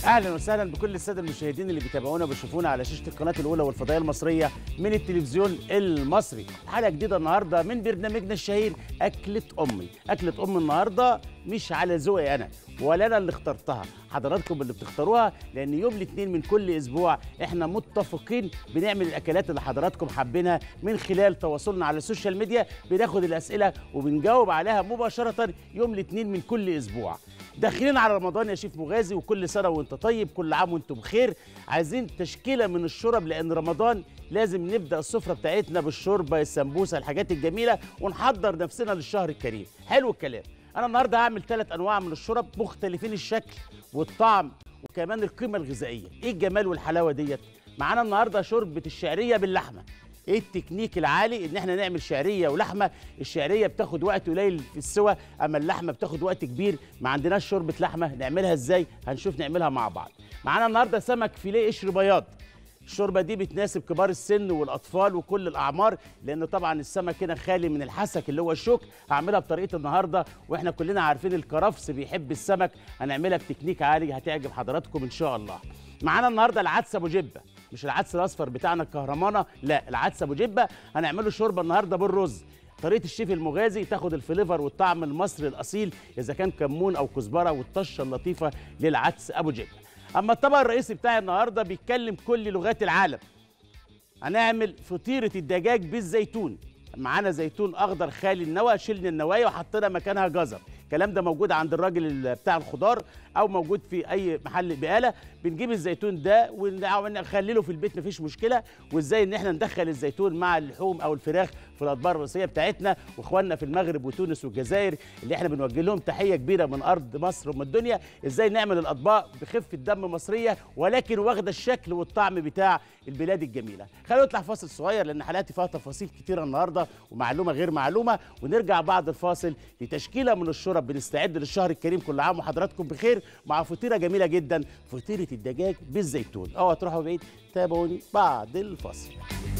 اهلا وسهلا بكل الساده المشاهدين اللي بيتابعونا وبيشوفونا على شاشه القناه الاولى والفضائيه المصريه من التلفزيون المصري حلقه جديده النهارده من برنامجنا الشهير اكله امي اكله ام النهارده مش على ذوقي انا ولا انا اللي اخترتها حضراتكم اللي بتختاروها لان يوم الاثنين من كل اسبوع احنا متفقين بنعمل الاكلات اللي حضراتكم حابينها من خلال تواصلنا على السوشيال ميديا بناخد الاسئله وبنجاوب عليها مباشره يوم الاثنين من كل اسبوع داخلين على رمضان يا شيف مغازي وكل سنه وانت طيب كل عام وانتم بخير عايزين تشكيله من الشرب لان رمضان لازم نبدا السفره بتاعتنا بالشوربه السمبوسه الحاجات الجميله ونحضر نفسنا للشهر الكريم حلو الكلام انا النهارده هعمل ثلاث انواع من الشرب مختلفين الشكل والطعم وكمان القيمه الغذائيه ايه الجمال والحلاوه ديت معانا النهارده شوربه الشعريه باللحمه ايه التكنيك العالي ان احنا نعمل شعريه ولحمه الشعريه بتاخد وقت قليل في السوى اما اللحمه بتاخد وقت كبير ما عندناش شوربه لحمه نعملها ازاي هنشوف نعملها مع بعض معانا النهارده سمك فيليه قشر بياض الشوربه دي بتناسب كبار السن والاطفال وكل الاعمار لان طبعا السمك هنا خالي من الحسك اللي هو الشوك هعملها بطريقه النهارده واحنا كلنا عارفين الكرفس بيحب السمك هنعملها بتكنيك عالي هتعجب حضراتكم ان شاء الله معانا النهارده العدس ابو جبه مش العدس الاصفر بتاعنا الكهرمانه لا العدس ابو جبه هنعمله شوربه النهارده بالرز طريقه الشيف المغازي تاخد الفليفر والطعم المصري الاصيل اذا كان كمون او كزبره والطشه اللطيفه للعدس ابو جبه اما الطبق الرئيسي بتاعي النهارده بيتكلم كل لغات العالم هنعمل فطيره الدجاج بالزيتون معانا زيتون اخضر خالي النوى شلنا النوايا وحطينا مكانها جزر الكلام ده موجود عند الراجل بتاع الخضار او موجود في اي محل بقاله بنجيب الزيتون ده ونخلله في البيت مفيش مشكله وازاي ان احنا ندخل الزيتون مع اللحوم او الفراخ في الاطباق الرئيسيه بتاعتنا واخواننا في المغرب وتونس والجزائر اللي احنا بنوجه لهم تحيه كبيره من ارض مصر ومن الدنيا ازاي نعمل الاطباق بخفه دم مصريه ولكن واخده الشكل والطعم بتاع البلاد الجميله خلينا نطلع فاصل صغير لان حلقاتي فيها تفاصيل كتيره النهارده ومعلومه غير معلومه ونرجع بعد الفاصل لتشكيله من الشرب بنستعد للشهر الكريم كل عام وحضراتكم بخير مع فطيره جميله جدا فطيره الدجاج بالزيتون اوعى تروحوا بعيد تابعوني بعد الفاصل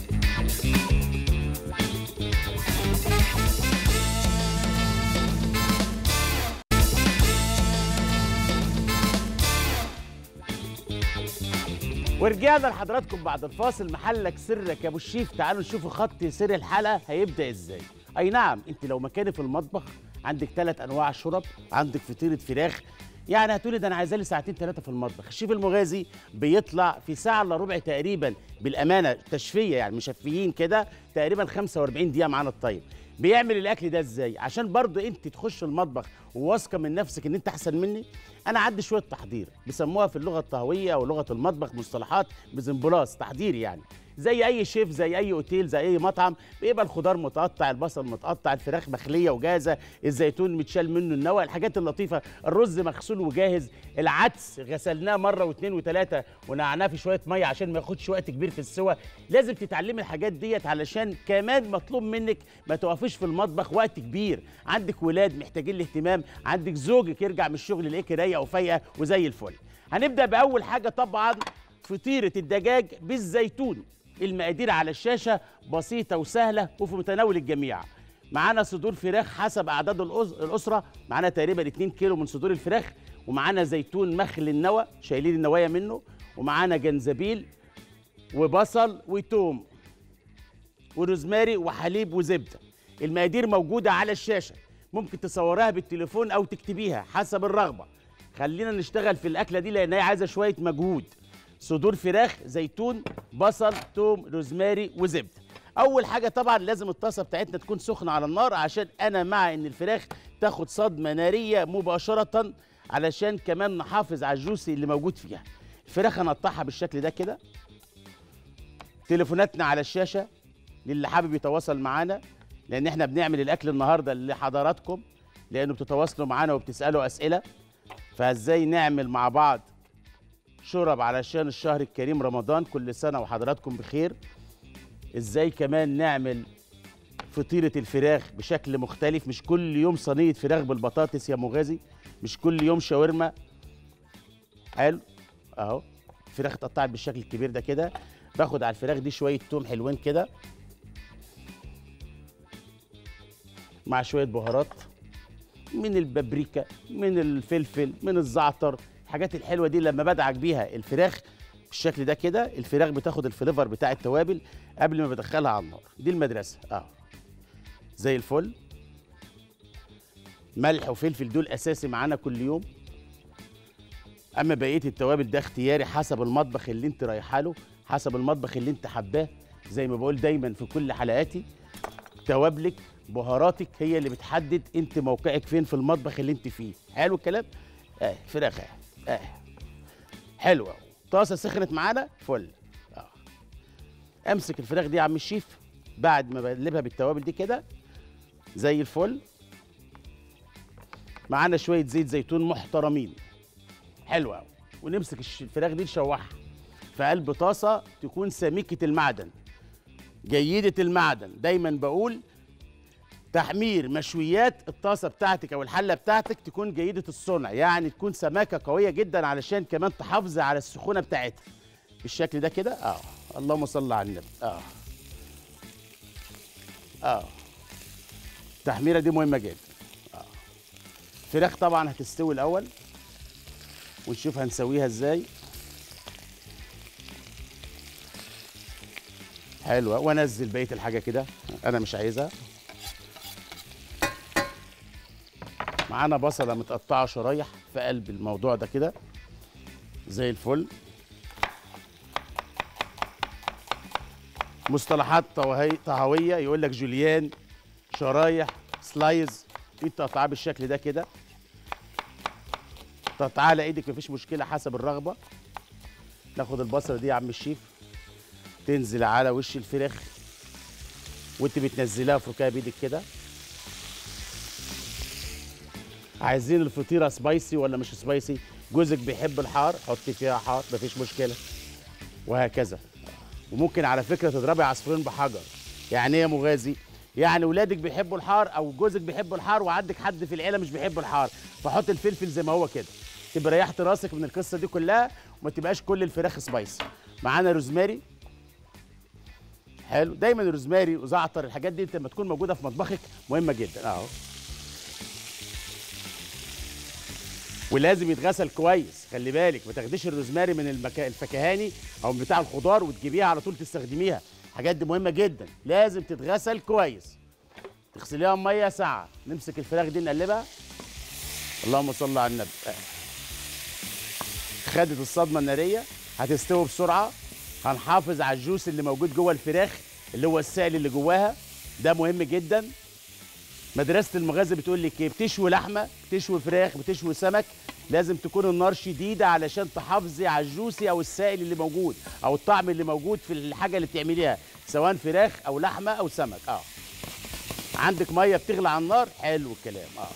ورجعنا لحضراتكم بعد الفاصل محلك سرك يا ابو الشيف تعالوا نشوفوا خط سر الحلقه هيبدا ازاي اي نعم انت لو مكاني في المطبخ عندك ثلاث انواع شرب عندك فطيره فراخ يعني هتقولي ده انا عايزاه لي ساعتين ثلاثه في المطبخ الشيف المغازي بيطلع في ساعه الا ربع تقريبا بالامانه تشفيه يعني مشفيين كده تقريبا 45 دقيقه معانا الطيب بيعمل الاكل ده ازاي عشان برضه انت تخش المطبخ وواثقه من نفسك ان انت احسن مني انا عندي شويه تحضير بيسموها في اللغه الطهويه او لغه المطبخ مصطلحات بزنبلاس تحضير يعني زي اي شيف زي اي اوتيل زي اي مطعم بيبقى الخضار متقطع البصل متقطع الفراخ مخليه وجاهزه الزيتون متشال منه النوى الحاجات اللطيفه الرز مغسول وجاهز العدس غسلناه مره واثنين وثلاثه ونقعناه في شويه ميه عشان ما ياخدش وقت كبير في السوى لازم تتعلمي الحاجات ديت علشان كمان مطلوب منك ما توقفيش في المطبخ وقت كبير عندك ولاد محتاجين الاهتمام عندك زوجك يرجع من الشغل يلاقيكي رايقه وفايقه وزي الفل هنبدا باول حاجه طبعا فطيره الدجاج بالزيتون المقادير على الشاشة بسيطة وسهلة وفي متناول الجميع معانا صدور فراخ حسب أعداد الأسرة معانا تقريبا 2 كيلو من صدور الفراخ ومعانا زيتون مخل النوى شايلين النوايا منه ومعانا جنزبيل وبصل وتوم وروزماري وحليب وزبدة المقادير موجودة على الشاشة ممكن تصورها بالتليفون أو تكتبيها حسب الرغبة خلينا نشتغل في الأكلة دي لأنها عايزة شوية مجهود صدور فراخ زيتون بصل توم روزماري وزبده اول حاجه طبعا لازم الطاسه بتاعتنا تكون سخنه على النار عشان انا مع ان الفراخ تاخد صدمه ناريه مباشره علشان كمان نحافظ على الجوسي اللي موجود فيها الفراخ هنقطعها بالشكل ده كده تليفوناتنا على الشاشه للي حابب يتواصل معانا لان احنا بنعمل الاكل النهارده لحضراتكم لانه بتتواصلوا معانا وبتسالوا اسئله فازاي نعمل مع بعض شرب علشان الشهر الكريم رمضان كل سنة وحضراتكم بخير ازاي كمان نعمل فطيرة الفراخ بشكل مختلف مش كل يوم صينية فراخ بالبطاطس يا مغازي مش كل يوم شاورما حلو اهو الفراخ اتقطعت بالشكل الكبير ده كده باخد على الفراخ دي شوية توم حلوين كده مع شوية بهارات من البابريكا من الفلفل من الزعتر الحاجات الحلوه دي لما بدعك بيها الفراخ بالشكل ده كده الفراخ بتاخد الفليفر بتاع التوابل قبل ما بدخلها على النار دي المدرسه اه زي الفل ملح وفلفل دول اساسي معانا كل يوم اما بقيه التوابل ده اختياري حسب المطبخ اللي انت رايحه له حسب المطبخ اللي انت حباه زي ما بقول دايما في كل حلقاتي توابلك بهاراتك هي اللي بتحدد انت موقعك فين في المطبخ اللي انت فيه حلو الكلام اه فراخ اه اه حلوه طاسه سخنت معانا فل اه امسك الفراخ دي يا عم الشيف بعد ما بقلبها بالتوابل دي كده زي الفل معانا شويه زيت زيتون محترمين حلوه قوي ونمسك الش- الفراخ دي نشوحها في قلب طاسه تكون سميكه المعدن جيده المعدن دايما بقول تحمير مشويات الطاسه بتاعتك او الحله بتاعتك تكون جيده الصنع يعني تكون سماكه قويه جدا علشان كمان تحافظي على السخونه بتاعتها بالشكل ده كده اه اللهم صل على النبي اه اه التحميره دي مهمه جدا اه الفراخ طبعا هتستوي الاول ونشوف هنسويها ازاي حلوه وانزل بقيه الحاجه كده انا مش عايزها معانا بصله متقطعه شرايح في قلب الموضوع ده كده زي الفل مصطلحات طوهي- طهويه يقول لك جوليان شرايح سلايز دي تقطعها بالشكل ده كده تقطعها على ايدك مفيش مشكله حسب الرغبه ناخد البصله دي يا عم الشيف تنزل على وش الفراخ وانت بتنزلها فكها بايدك كده عايزين الفطيره سبايسي ولا مش سبايسي جوزك بيحب الحار حطي فيها حار مفيش مشكله وهكذا وممكن على فكره تضربي عصفورين بحجر يعني ايه يا مغازي يعني ولادك بيحبوا الحار او جوزك بيحب الحار وعندك حد في العيله مش بيحب الحار فحط الفلفل زي ما هو كده تبقى ريحت راسك من القصه دي كلها وما تبقاش كل الفراخ سبايسي معانا روزماري حلو دايما الروزماري وزعتر الحاجات دي انت لما تكون موجوده في مطبخك مهمه جدا اهو ولازم يتغسل كويس خلي بالك ما تاخديش الروزماري من المكا... الفكهاني او من بتاع الخضار وتجيبيها على طول تستخدميها الحاجات دي مهمه جدا لازم تتغسل كويس تغسليها بميه ساعه نمسك الفراخ دي نقلبها اللهم صل على النبي آه. خدت الصدمه الناريه هتستوي بسرعه هنحافظ على الجوس اللي موجود جوه الفراخ اللي هو السائل اللي جواها ده مهم جدا مدرسه المغازه بتقول لك ايه بتشوي لحمه بتشوي فراخ بتشوي سمك لازم تكون النار شديده علشان تحافظي على الجوسي او السائل اللي موجود او الطعم اللي موجود في الحاجه اللي بتعمليها سواء فراخ او لحمه او سمك اه عندك ميه بتغلي على النار حلو الكلام اه,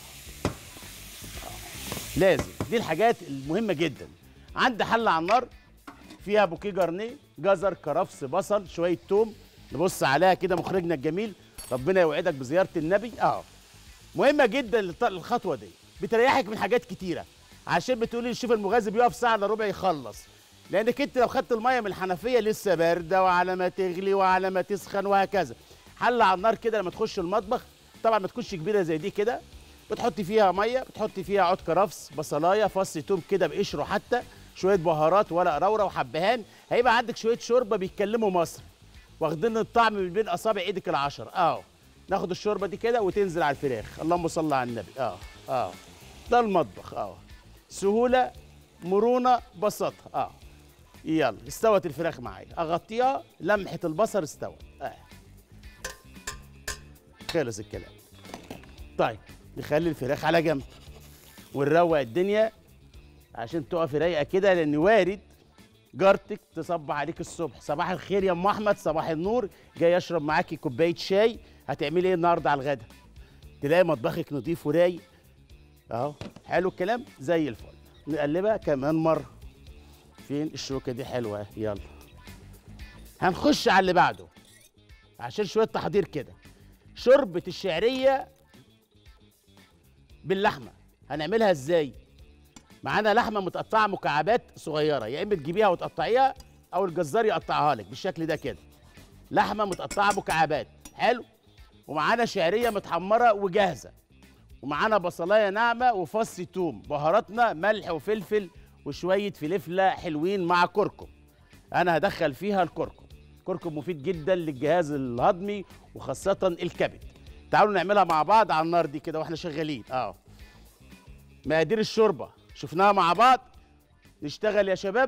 آه. لازم دي الحاجات المهمه جدا عندي حله على النار فيها بوكيه جرنيه جزر كرفس بصل شويه توم نبص عليها كده مخرجنا الجميل ربنا يوعدك بزياره النبي اه مهمه جدا الط- الخطوه دي بتريحك من حاجات كتيره عشان بتقولي الشيف المغازي بيقف ساعه الا ربع يخلص لانك انت لو خدت الميه من الحنفيه لسه بارده وعلى ما تغلي وعلى ما تسخن وهكذا حله على النار كده لما تخش المطبخ طبعا ما تكونش كبيره زي دي كده بتحطي فيها ميه بتحطي فيها عود كرفس بصلايه فص توم كده بقشره حتى شويه بهارات ورق رورة وحبهان هيبقى عندك شويه شوربه بيتكلموا مصر واخدين الطعم من بين اصابع ايدك العشر اه ناخد الشوربه دي كده وتنزل على الفراخ اللهم صل على النبي اه اه ده المطبخ اه سهوله مرونه بساطه اه يلا استوت الفراخ معايا اغطيها لمحه البصل استوت اه خلص الكلام طيب نخلي الفراخ على جنب ونروق الدنيا عشان تقفي رايقه كده لان وارد جارتك تصبح عليك الصبح صباح الخير يا ام احمد صباح النور جاي اشرب معاكي كوبايه شاي هتعملي ايه النهارده على الغدا تلاقي مطبخك نضيف ورايق اهو حلو الكلام زي الفل نقلبها كمان مره فين الشوكه دي حلوه أهي، يلا هنخش على اللي بعده عشان شويه تحضير كده شوربه الشعريه باللحمه هنعملها ازاي معانا لحمه متقطعه مكعبات صغيره يا اما تجيبيها وتقطعيها او الجزار يقطعها لك بالشكل ده كده لحمه متقطعه مكعبات حلو ومعانا شعريه متحمره وجاهزه ومعانا بصلايه ناعمه وفص توم بهاراتنا ملح وفلفل وشويه فلفله حلوين مع كركم انا هدخل فيها الكركم الكركم مفيد جدا للجهاز الهضمي وخاصه الكبد تعالوا نعملها مع بعض على النار دي كده واحنا شغالين اه مقادير الشوربه شفناها مع بعض نشتغل يا شباب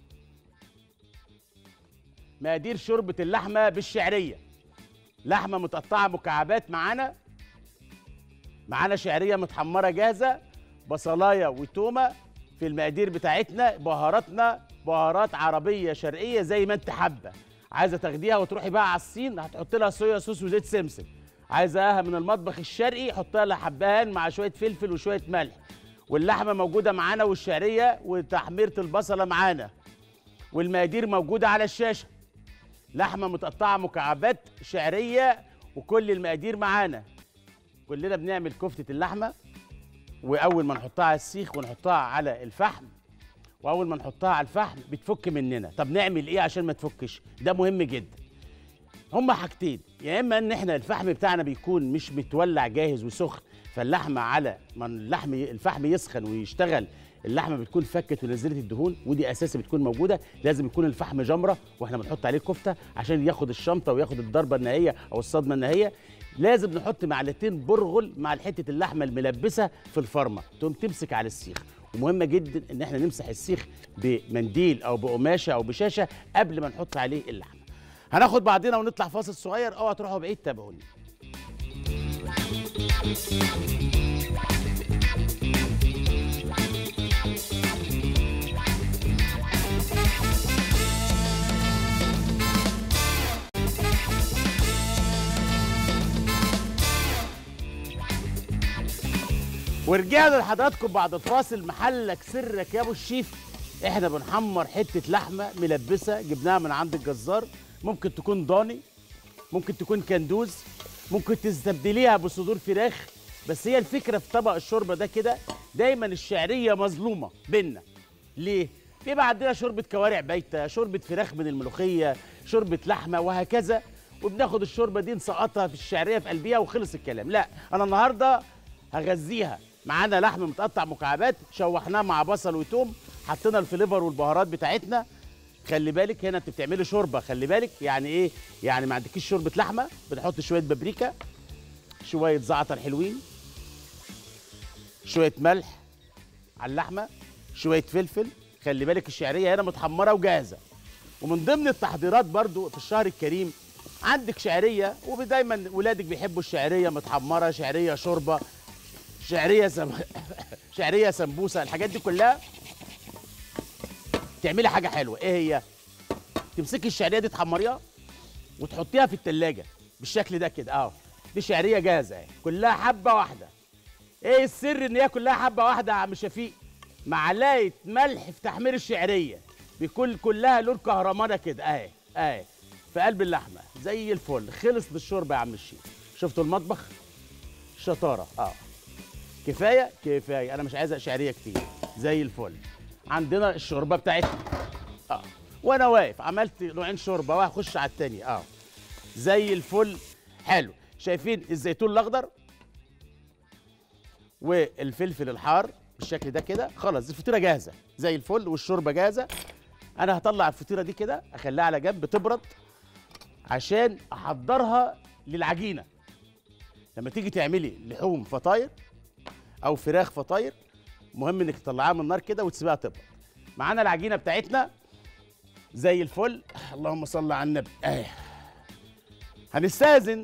مقادير شوربه اللحمه بالشعريه لحمه متقطعه مكعبات معانا معانا شعريه متحمره جاهزه بصلايه وتومه في المقادير بتاعتنا بهاراتنا بهارات عربيه شرقيه زي ما انت حابه عايزه تاخديها وتروحي بقى على الصين هتحط لها صويا صوص وزيت سمسم عايزاها من المطبخ الشرقي حطها لها حبهان مع شويه فلفل وشويه ملح واللحمه موجوده معانا والشعريه وتحميره البصله معانا والمقادير موجوده على الشاشه لحمه متقطعه مكعبات شعريه وكل المقادير معانا كلنا بنعمل كفته اللحمه واول ما نحطها على السيخ ونحطها على الفحم واول ما نحطها على الفحم بتفك مننا طب نعمل ايه عشان ما تفكش ده مهم جدا هما حاجتين يا اما ان احنا الفحم بتاعنا بيكون مش متولع جاهز وسخن فاللحمه على ما اللحم الفحم يسخن ويشتغل اللحمه بتكون فكت ونزلت الدهون ودي اساسي بتكون موجوده لازم يكون الفحم جمره واحنا بنحط عليه الكفته عشان ياخد الشمطه وياخد الضربه النهائيه او الصدمه النهائيه لازم نحط معلقتين برغل مع حته اللحمه الملبسه في الفرمه تقوم تمسك على السيخ ومهمه جدا ان احنا نمسح السيخ بمنديل او بقماشه او بشاشه قبل ما نحط عليه اللحمه هناخد بعضنا ونطلع فاصل صغير اوعى تروحوا بعيد تابعوني ورجعنا لحضراتكم بعد الفاصل محلك سرك يا ابو الشيف احنا بنحمر حته لحمه ملبسه جبناها من عند الجزار ممكن تكون ضاني ممكن تكون كندوز ممكن تستبدليها بصدور فراخ بس هي الفكره في طبق الشوربه ده كده دايما الشعريه مظلومه بينا ليه بيبقى عندنا شوربه كوارع بايته شوربه فراخ من الملوخيه شوربه لحمه وهكذا وبناخد الشوربه دي نسقطها في الشعريه في قلبيها وخلص الكلام لا انا النهارده هغذيها معانا لحم متقطع مكعبات شوحناه مع بصل وتوم حطينا الفليفر والبهارات بتاعتنا خلي بالك هنا انت بتعملي شوربه خلي بالك يعني ايه يعني ما عندكيش شوربه لحمه بنحط شويه بابريكا شويه زعتر حلوين شويه ملح على اللحمه شويه فلفل خلي بالك الشعريه هنا متحمره وجاهزه ومن ضمن التحضيرات برضو في الشهر الكريم عندك شعريه ودايما ولادك بيحبوا الشعريه متحمره شعريه شوربه شعريه سم... شعريه سمبوسه الحاجات دي كلها تعملي حاجه حلوه ايه هي تمسكي الشعريه دي تحمريها وتحطيها في التلاجة بالشكل ده كده اهو دي شعريه جاهزه اهي كلها حبه واحده ايه السر ان هي كلها حبه واحده يا عم شفيق معلقه ملح في تحمير الشعريه بيكون كلها لون كهرمانه كده اهي اهي في قلب اللحمه زي الفل خلص بالشوربه يا عم الشيخ شفتوا المطبخ شطاره اه كفايه كفايه انا مش عايز شعريه كتير زي الفل عندنا الشوربه بتاعتنا اه وانا واقف عملت نوعين شوربه وهخش على التاني اه زي الفل حلو شايفين الزيتون الاخضر والفلفل الحار بالشكل ده كده خلاص الفطيره جاهزه زي الفل والشوربه جاهزه انا هطلع الفطيره دي كده اخليها على جنب تبرد عشان احضرها للعجينه لما تيجي تعملي لحوم فطاير او فراخ فطاير مهم انك تطلعها من النار كده وتسيبها تبرد معانا العجينه بتاعتنا زي الفل اللهم صل على النبي اهي هنستاذن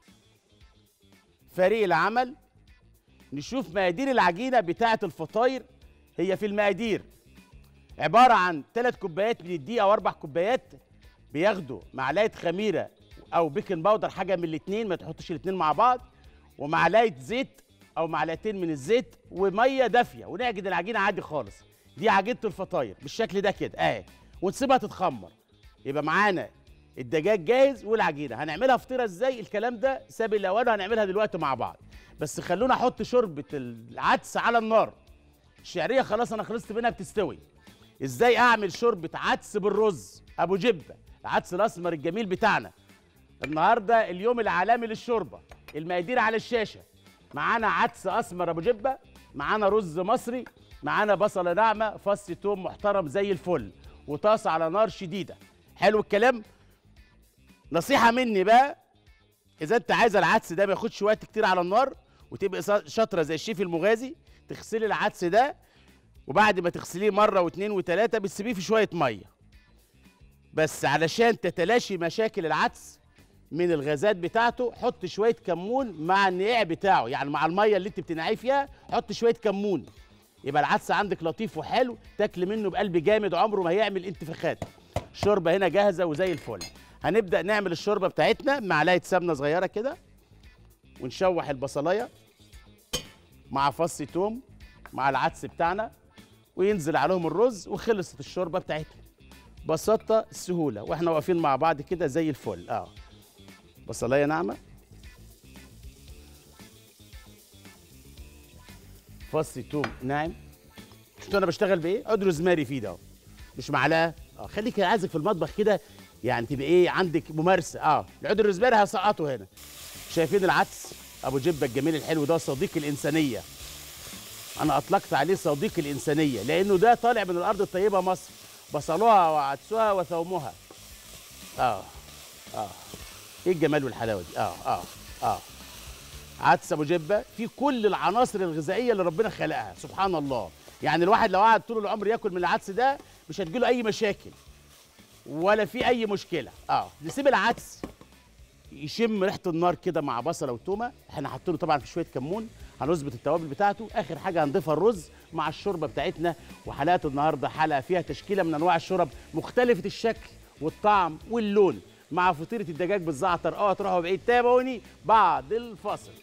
فريق العمل نشوف مقادير العجينه بتاعه الفطاير هي في المقادير عباره عن ثلاث كوبايات من الدقيق او اربع كوبايات بياخدوا معلقه خميره او بيكنج باودر حاجه من الاثنين ما تحطش الاثنين مع بعض ومعلقه زيت او معلقتين من الزيت وميه دافيه ونعجن العجينه عادي خالص دي عجينه الفطاير بالشكل ده كده اهي ونسيبها تتخمر يبقى معانا الدجاج جاهز والعجينه هنعملها فطيره ازاي الكلام ده ساب الاوان هنعملها دلوقتي مع بعض بس خلونا احط شوربه العدس على النار الشعريه خلاص انا خلصت منها بتستوي ازاي اعمل شوربه عدس بالرز ابو جبه العدس الاسمر الجميل بتاعنا النهارده اليوم العالمي للشوربه المقادير على الشاشه معانا عدس اسمر ابو جبه معانا رز مصري معانا بصله ناعمه فص توم محترم زي الفل وطاسه على نار شديده حلو الكلام نصيحه مني بقى اذا انت عايز العدس ده ما ياخدش وقت كتير على النار وتبقى صا- شاطره زي الشيف المغازي تغسلي العدس ده وبعد ما تغسليه مره واثنين وثلاثه بتسيبيه في شويه ميه بس علشان تتلاشي مشاكل العدس من الغازات بتاعته حط شويه كمون مع النقاع بتاعه يعني مع الميه اللي انت بتنقعيه فيها حط شويه كمون يبقى العدس عندك لطيف وحلو تاكل منه بقلب جامد عمره ما هيعمل انتفاخات الشوربه هنا جاهزه وزي الفل هنبدا نعمل الشوربه بتاعتنا معلقه سمنه صغيره كده ونشوح البصلايه مع فص توم مع العدس بتاعنا وينزل عليهم الرز وخلصت الشوربه بتاعتنا بساطه سهوله واحنا واقفين مع بعض كده زي الفل اه بصلايه ناعمه فص توم ناعم شفتوا انا بشتغل بايه عود روزماري فيه ده أهو. مش معلقه اه خليك عايزك في المطبخ كده يعني تبقى ايه عندك ممارسه اه العود الروزماري هسقطه هنا شايفين العدس ابو جبه الجميل الحلو ده صديق الانسانيه انا اطلقت عليه صديق الانسانيه لانه ده طالع من الارض الطيبه مصر بصلوها وعدسها وثومها اه اه ايه الجمال والحلاوه دي اه اه اه عدس ابو جبه فيه كل العناصر الغذائيه اللي ربنا خلقها سبحان الله يعني الواحد لو قعد طول العمر ياكل من العدس ده مش هتجيله اي مشاكل ولا في اي مشكله اه نسيب العدس يشم ريحه النار كده مع بصله وتومه احنا حاطينه طبعا في شويه كمون هنظبط التوابل بتاعته اخر حاجه هنضيفها الرز مع الشوربه بتاعتنا وحلقه النهارده حلقه فيها تشكيله من انواع الشرب مختلفه الشكل والطعم واللون مع فطيره الدجاج بالزعتر اوعى تروحوا بعيد تابعوني بعد الفاصل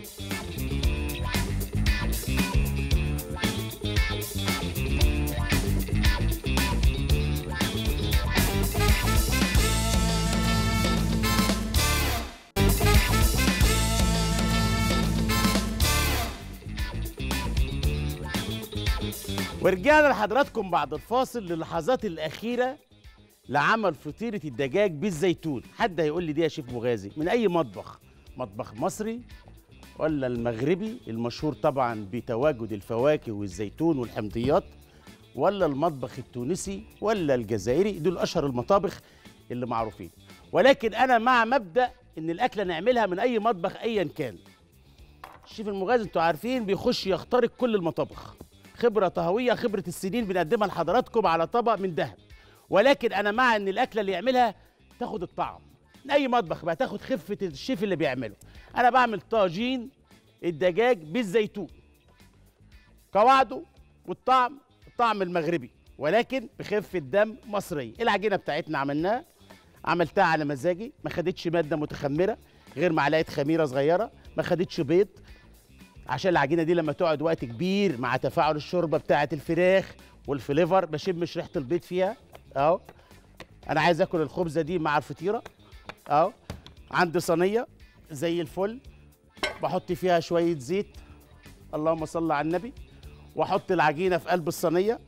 ورجعنا لحضراتكم بعد الفاصل للحظات الأخيرة لعمل فطيرة الدجاج بالزيتون حد هيقول لي دي يا شيف مغازي من أي مطبخ مطبخ مصري ولا المغربي المشهور طبعا بتواجد الفواكه والزيتون والحمضيات ولا المطبخ التونسي ولا الجزائري دول أشهر المطابخ اللي معروفين ولكن أنا مع مبدأ إن الأكلة نعملها من أي مطبخ أيا كان الشيف المغازي انتوا عارفين بيخش يخترق كل المطابخ خبره طهويه خبره السنين بنقدمها لحضراتكم على طبق من ذهب ولكن انا مع ان الاكله اللي يعملها تاخد الطعم من اي مطبخ بقى تاخد خفه الشيف اللي بيعمله انا بعمل طاجين الدجاج بالزيتون قواعده والطعم الطعم المغربي ولكن بخفه دم مصريه العجينه بتاعتنا عملناها عملتها على مزاجي ما خدتش ماده متخمره غير معلقه خميره صغيره ما خدتش بيض عشان العجينه دي لما تقعد وقت كبير مع تفاعل الشوربه بتاعه الفراخ والفليفر بشمش ريحه البيض فيها اهو انا عايز اكل الخبزه دي مع الفطيره اهو عندي صينيه زي الفل بحط فيها شويه زيت اللهم صل على النبي واحط العجينه في قلب الصينيه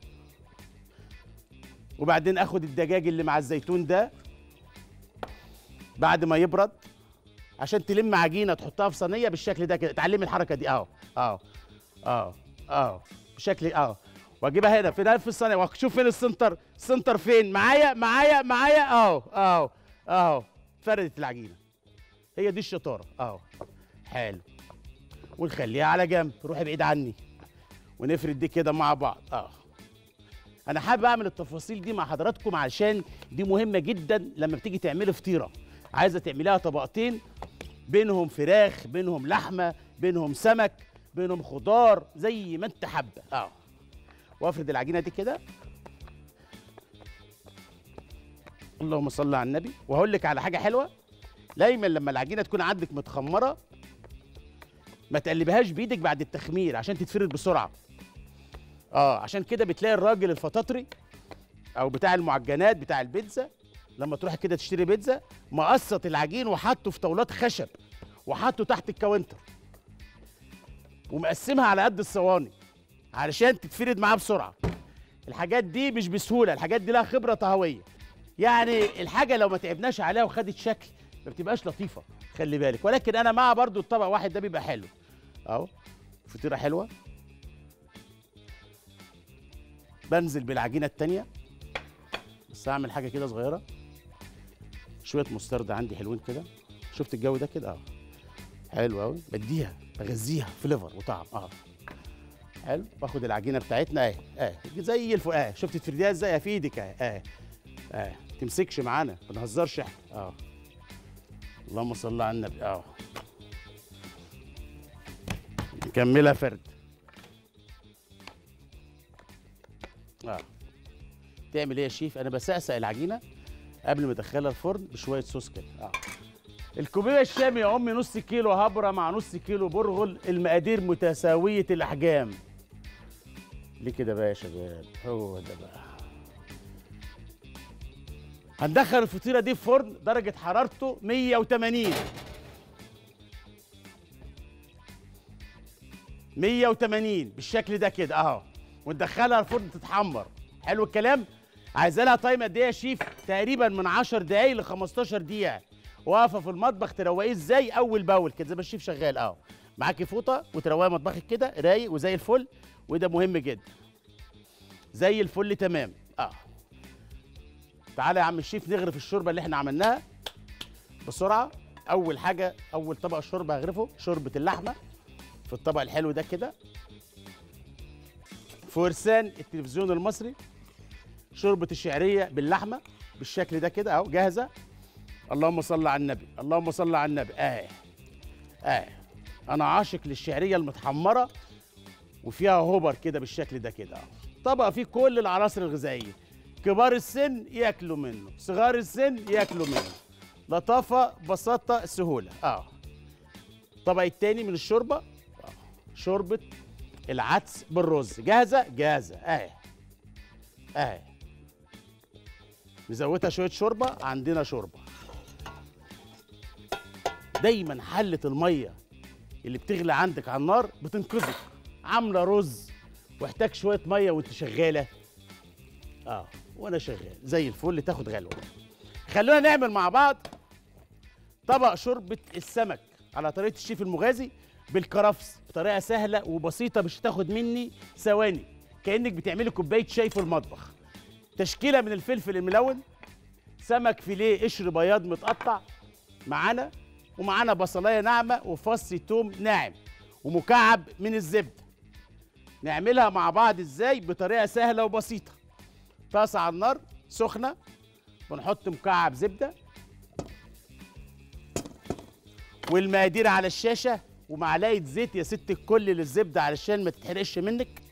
وبعدين اخد الدجاج اللي مع الزيتون ده بعد ما يبرد عشان تلم عجينه تحطها في صينيه بالشكل ده كده اتعلمي الحركه دي اهو اهو اهو اهو بالشكل اهو واجيبها هنا في في الصينيه واشوف فين السنتر السنتر فين معايا معايا معايا اهو اهو اهو فردت العجينه هي دي الشطاره اهو حلو ونخليها على جنب روحي بعيد عني ونفرد دي كده مع بعض اه انا حابب اعمل التفاصيل دي مع حضراتكم عشان دي مهمه جدا لما بتيجي تعملي فطيره عايزه تعمليها طبقتين بينهم فراخ بينهم لحمه بينهم سمك بينهم خضار زي ما انت حابه اه وافرد العجينه دي كده اللهم صل على النبي وهقول لك على حاجه حلوه دايما لما العجينه تكون عندك متخمره ما تقلبهاش بايدك بعد التخمير عشان تتفرد بسرعه اه عشان كده بتلاقي الراجل الفطاطري او بتاع المعجنات بتاع البيتزا لما تروح كده تشتري بيتزا مقسط العجين وحطه في طاولات خشب وحطه تحت الكاونتر ومقسمها على قد الصواني علشان تتفرد معاه بسرعه الحاجات دي مش بسهوله الحاجات دي لها خبره طهويه يعني الحاجه لو ما تعبناش عليها وخدت شكل ما بتبقاش لطيفه خلي بالك ولكن انا مع برضو الطبق واحد ده بيبقى حلو اهو فطيره حلوه بنزل بالعجينه التانيه بس هعمل حاجه كده صغيره شويه مستردة عندي حلوين كده شفت الجو ده كده اه حلو قوي بديها بغذيها فليفر وطعم اه حلو باخد العجينه بتاعتنا اهي اهي زي الفل اه شفت تفرديها ازاي في ايدك اهي اهي اه تمسكش معانا ما نهزرش احنا اه اللهم صل على النبي اه نكملها فرد اه تعمل ايه يا شيف انا بسقسق العجينه قبل ما ادخلها الفرن بشويه صوص كده اه الكوبيبه الشامي يا امي نص كيلو هبره مع نص كيلو برغل المقادير متساويه الاحجام ليه كده بقى يا شباب هو ده بقى هندخل الفطيره دي في فرن درجه حرارته 180 180 بالشكل ده كده اهو وندخلها الفرن تتحمر حلو الكلام عايزه لها تايم قد ايه يا شيف تقريبا من 10 دقايق ل 15 دقيقه واقفه في المطبخ تروقيه ازاي اول باول كده زي ما الشيف شغال اهو معاكي فوطه وتروقي مطبخك كده رايق وزي الفل وده مهم جدا زي الفل تمام اه تعالى يا عم الشيف نغرف الشوربه اللي احنا عملناها بسرعه اول حاجه اول طبق شوربه هغرفه شوربه اللحمه في الطبق الحلو ده كده فرسان التلفزيون المصري شوربه الشعريه باللحمه بالشكل ده كده اهو جاهزه اللهم صل على النبي اللهم صل على النبي اه اه انا عاشق للشعريه المتحمره وفيها هوبر كده بالشكل ده كده اهو طبق فيه كل العناصر الغذائيه كبار السن ياكلوا منه صغار السن ياكلوا منه لطافه بساطه سهوله اه الطبق التاني من الشوربه آه. شوربه العدس بالرز جاهزه جاهزه اهي اهي نزودها شويه شوربه عندنا شوربه دايما حله الميه اللي بتغلي عندك على النار بتنقذك عامله رز واحتاج شويه ميه وانت شغاله اه وانا شغال زي الفل تاخد غلوه خلونا نعمل مع بعض طبق شوربه السمك على طريقه الشيف المغازي بالكرفس بطريقه سهله وبسيطه مش هتاخد مني ثواني كانك بتعملي كوبايه شاي في المطبخ تشكيله من الفلفل الملون سمك فيليه قشر بياض متقطع معانا ومعانا بصلايه ناعمه وفص توم ناعم ومكعب من الزبده نعملها مع بعض ازاي بطريقه سهله وبسيطه طاسه على النار سخنه ونحط مكعب زبده والمقادير على الشاشه ومعلقه زيت يا ست الكل للزبده علشان ما تتحرقش منك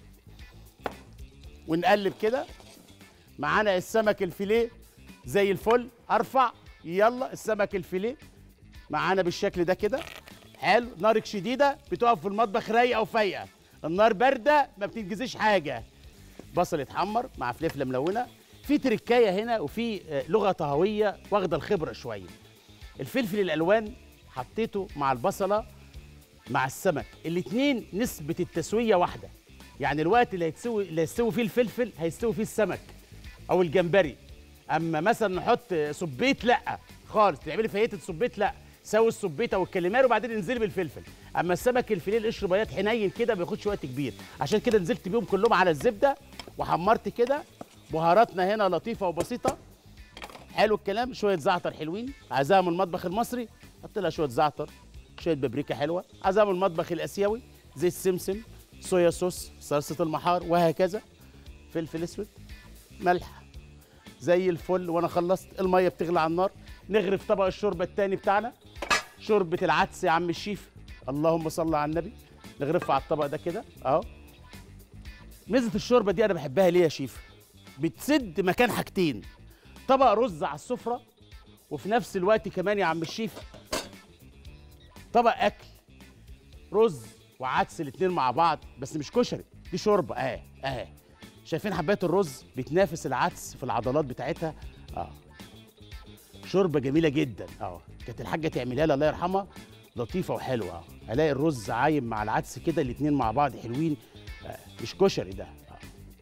ونقلب كده معانا السمك الفيليه زي الفل ارفع يلا السمك الفيليه معانا بالشكل ده كده حلو نارك شديده بتقف في المطبخ رايقه وفايقه النار بارده ما بتنجزيش حاجه بصل يتحمر مع فلفله ملونه في تركايه هنا وفي آه، لغه طهويه واخده الخبره شويه الفلفل الالوان حطيته مع البصله مع السمك الاتنين نسبه التسويه واحده يعني الوقت اللي هيتسوي اللي هيستوي فيه الفلفل هيستوي فيه السمك او الجمبري اما مثلا نحط صبيت لا خالص تعملي فايته صبيت لا سوي الصبيته والكاليماري وبعدين انزلي بالفلفل اما السمك الفيليه القشر بياض حنين كده ما بياخدش وقت كبير عشان كده نزلت بيهم كلهم على الزبده وحمرت كده بهاراتنا هنا لطيفه وبسيطه حلو الكلام شويه زعتر حلوين عايزاها من المطبخ المصري حط لها شويه زعتر شويه بابريكا حلوه عايزاها من المطبخ الاسيوي زيت سمسم صويا صوص صلصه المحار وهكذا فلفل اسود ملح زي الفل وانا خلصت الميه بتغلي على النار نغرف طبق الشوربه التاني بتاعنا شوربه العدس يا عم الشيف اللهم صل على النبي نغرفها على الطبق ده كده اهو ميزه الشوربه دي انا بحبها ليه يا شيف بتسد مكان حاجتين طبق رز على السفره وفي نفس الوقت كمان يا عم الشيف طبق اكل رز وعدس الاتنين مع بعض بس مش كشري دي شوربه اه اه شايفين حبايه الرز بتنافس العدس في العضلات بتاعتها اه شوربه جميله جدا اه كانت الحاجه تعملها لي الله يرحمها لطيفه وحلوه اه الاقي الرز عايم مع العدس كده الاتنين مع بعض حلوين آه. مش كشري ده آه.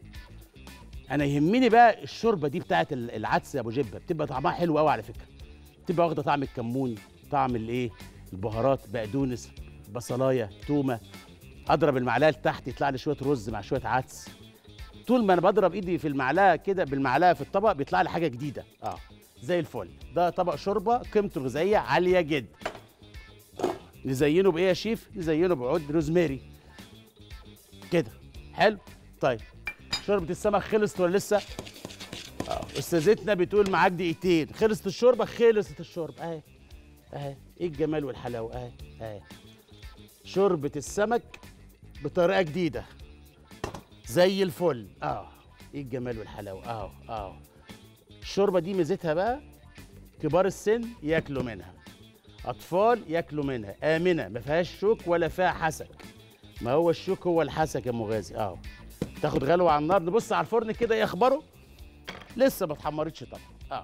انا يهمني بقى الشوربه دي بتاعت ال- العدس يا ابو جبه بتبقى طعمها حلو قوي على فكره بتبقى واخده طعم الكمون طعم الايه البهارات بقدونس بصلايه تومه اضرب المعلقه لتحت يطلع لي شويه رز مع شويه عدس طول ما انا بضرب ايدي في المعلقه كده بالمعلقه في الطبق بيطلع لي حاجه جديده اه زي الفل ده طبق شوربه قيمته الغذائيه عاليه جدا نزينه بايه يا شيف نزينه بعود روزماري كده حلو طيب شوربه السمك خلصت ولا لسه اه استاذتنا بتقول معاك دقيقتين خلصت الشوربه خلصت الشوربه اهي اهي ايه الجمال والحلاوه اهي اهي شوربه السمك بطريقه جديده زي الفل اه ايه الجمال والحلاوه اهو اهو الشوربه دي ميزتها بقى كبار السن ياكلوا منها اطفال ياكلوا منها امنه ما فيهاش شوك ولا فيها حسك ما هو الشوك هو الحسك يا مغازي اهو تاخد غلوه على النار نبص على الفرن كده ايه اخباره لسه ما اتحمرتش طبعا اه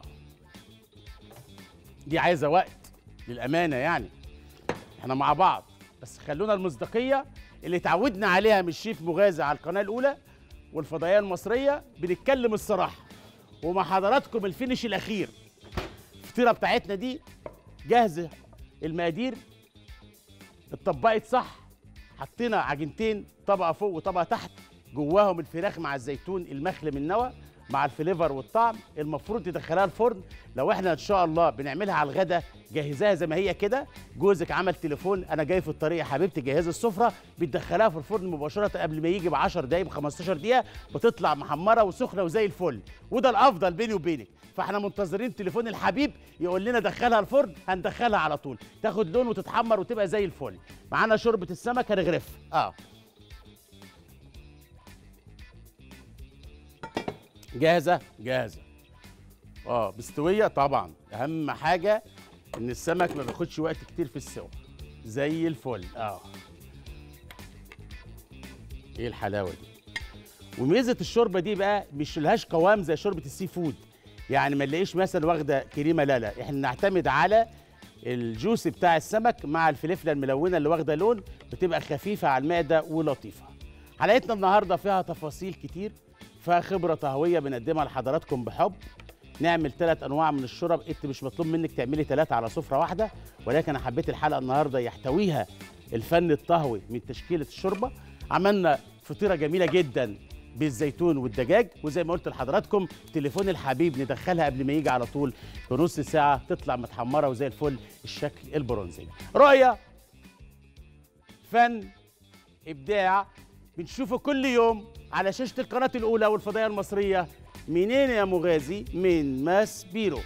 دي عايزه وقت للامانه يعني احنا مع بعض بس خلونا المصداقيه اللي اتعودنا عليها من الشيف مغازي على القناه الاولى والفضائيه المصريه بنتكلم الصراحه ومع حضراتكم الفينش الاخير الفطيره بتاعتنا دي جاهزه المقادير اتطبقت صح حطينا عجينتين طبقه فوق وطبقه تحت جواهم الفراخ مع الزيتون المخلي من النوى مع الفليفر والطعم المفروض تدخلها الفرن لو احنا ان شاء الله بنعملها على الغدا جهزاها زي ما هي كده جوزك عمل تليفون انا جاي في الطريق يا حبيبتي جهزي السفره بتدخلها في الفرن مباشره قبل ما يجي ب 10 دقايق ب 15 دقيقه بتطلع محمره وسخنه وزي الفل وده الافضل بيني وبينك فاحنا منتظرين تليفون الحبيب يقول لنا دخلها الفرن هندخلها على طول تاخد لون وتتحمر وتبقى زي الفل معانا شوربه السمك هنغرفها اه جاهزه جاهزه اه مستويه طبعا اهم حاجه ان السمك ما بياخدش وقت كتير في السوا زي الفل اه ايه الحلاوه دي وميزه الشوربه دي بقى مش لهاش قوام زي شوربه السي فود يعني ما نلاقيش مثلا واخده كريمه لا لا احنا نعتمد على الجوس بتاع السمك مع الفلفله الملونه اللي واخده لون بتبقى خفيفه على المعده ولطيفه حلقتنا النهارده فيها تفاصيل كتير فيها خبره طهويه بنقدمها لحضراتكم بحب نعمل ثلاث انواع من الشرب انت مش مطلوب منك تعملي ثلاثه على سفره واحده ولكن انا حبيت الحلقه النهارده يحتويها الفن الطهوي من تشكيله الشوربه عملنا فطيره جميله جدا بالزيتون والدجاج وزي ما قلت لحضراتكم تليفون الحبيب ندخلها قبل ما يجي على طول بنص ساعه تطلع متحمره وزي الفل الشكل البرونزي رؤيه فن ابداع بنشوفه كل يوم على شاشه القناه الاولى والفضائيه المصريه منين يا مغازي من ماس بيرو